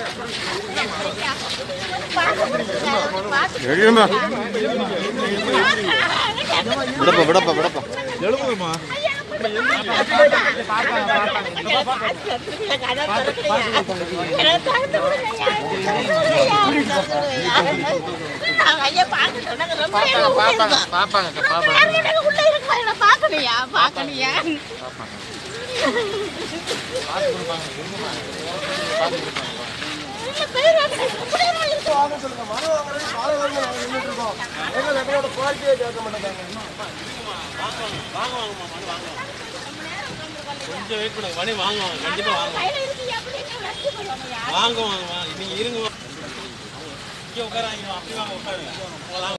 எழுமா விடப்பா விடப்பா விடப்பா எழுப்புங்கம்மா பாக்கணியா பாக்கணியா கொஞ்சம் வெயிட் பண்ணுங்க மணி வாங்குவாங்க கண்டிப்பா வாங்குவாங்க வாங்குவாங்க வாங்க நீங்க இருங்க இங்க உட்காராங்க அப்படி வாங்க உட்காருங்க